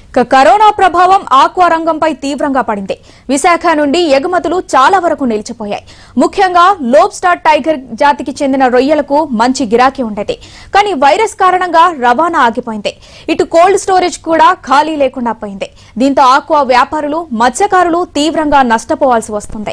ఇక కరోనా ప్రభావం ఆక్వా రంగంపై తీవ్రంగా పడింది విశాఖ నుండి ఎగుమతులు చాలా వరకు నిలిచిపోయాయి ముఖ్యంగా లోబ్ స్టార్ టైగర్ జాతికి చెందిన రొయ్యలకు మంచి గిరాకీ ఉండేది కానీ వైరస్ కారణంగా రవాణా ఆగిపోయింది ఇటు కోల్డ్ స్టోరేజ్ కూడా ఖాళీ లేకుండా పోయింది దీంతో ఆక్వా వ్యాపారులు మత్స్యకారులు తీవ్రంగా నష్టపోవాల్సి వస్తుంది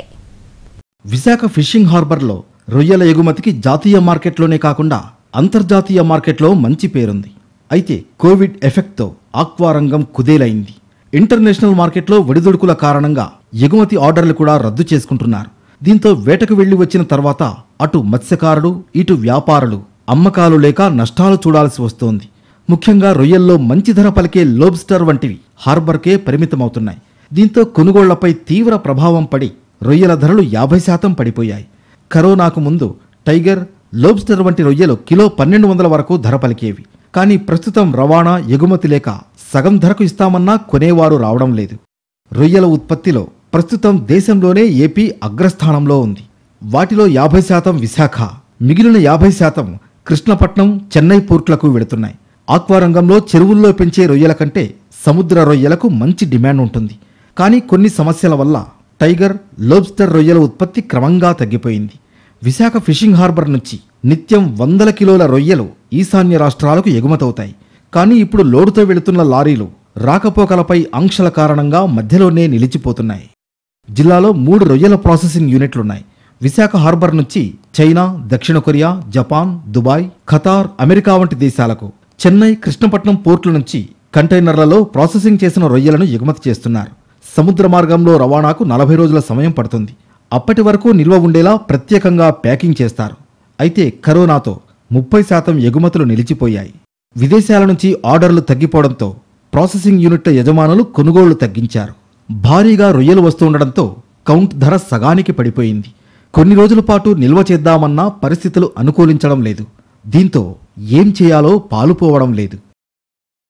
విశాఖ ఫిషింగ్ హార్బర్లో రొయ్యల ఎగుమతికి జాతీయ మార్కెట్లోనే కాకుండా అంతర్జాతీయ మార్కెట్లో మంచి పేరుంది అయితే కోవిడ్ ఎఫెక్ట్తో ఆక్వా రంగం కుదేలైంది ఇంటర్నేషనల్ మార్కెట్లో ఒడిదుడుకుల కారణంగా ఎగుమతి ఆర్డర్లు కూడా రద్దు చేసుకుంటున్నారు దీంతో వేటకు వెళ్లి వచ్చిన తర్వాత అటు మత్స్యకారులు ఇటు వ్యాపారులు అమ్మకాలు లేక నష్టాలు చూడాల్సి వస్తోంది ముఖ్యంగా రొయ్యల్లో మంచి ధర పలికే లోబ్స్టర్ వంటివి హార్బర్కే పరిమితమవుతున్నాయి దీంతో కొనుగోళ్లపై తీవ్ర ప్రభావం పడి రొయ్యల ధరలు యాభై శాతం పడిపోయాయి కరోనాకు ముందు టైగర్ లోబ్స్టర్ వంటి రొయ్యలు కిలో పన్నెండు వందల వరకు ధర పలికేవి కానీ ప్రస్తుతం రవాణా ఎగుమతి లేక సగం ధరకు ఇస్తామన్నా కొనేవారు రావడం లేదు రొయ్యల ఉత్పత్తిలో ప్రస్తుతం దేశంలోనే ఏపీ అగ్రస్థానంలో ఉంది వాటిలో యాభై శాతం విశాఖ మిగిలిన యాభై శాతం కృష్ణపట్నం చెన్నై పోర్ట్లకు వెళుతున్నాయి ఆక్వా రంగంలో చెరువుల్లో పెంచే రొయ్యల కంటే సముద్ర రొయ్యలకు మంచి డిమాండ్ ఉంటుంది కానీ కొన్ని సమస్యల వల్ల టైగర్ లోబ్స్టర్ రొయ్యల ఉత్పత్తి క్రమంగా తగ్గిపోయింది విశాఖ ఫిషింగ్ హార్బర్ నుంచి నిత్యం వందల కిలోల రొయ్యలు ఈశాన్య రాష్ట్రాలకు ఎగుమతవుతాయి కానీ ఇప్పుడు లోడుతో వెళుతున్న లారీలు రాకపోకలపై ఆంక్షల కారణంగా మధ్యలోనే నిలిచిపోతున్నాయి జిల్లాలో మూడు రొయ్యల ప్రాసెసింగ్ యూనిట్లున్నాయి విశాఖ హార్బర్ నుంచి చైనా దక్షిణ Korea Japan Dubai Qatar America వంటి దేశాలకు చెన్నై కృష్ణపట్నం పోర్టుల నుంచి కంటైనర్లలో ప్రాసెసింగ్ చేసిన రొయ్యలను ఎగుమతి చేస్తున్నారు సముద్ర మార్గంలో రవాణాకు నలభై రోజుల సమయం పడుతుంది అప్పటి వరకు నిల్వ ఉండేలా ప్రత్యేకంగా ప్యాకింగ్ చేస్తారు అయితే కరోనాతో ముప్పై శాతం ఎగుమతులు నిలిచిపోయాయి విదేశాల నుంచి ఆర్డర్లు తగ్గిపోవడంతో ప్రాసెసింగ్ యూనిట్ల యజమానులు కొనుగోళ్లు తగ్గించారు భారీగా రొయ్యలు వస్తుండడంతో కౌంట్ ధర సగానికి పడిపోయింది కొన్ని రోజుల పాటు నిల్వ చేద్దామన్నా పరిస్థితులు అనుకూలించడం లేదు దీంతో ఏం చేయాలో పాలుపోవడం లేదు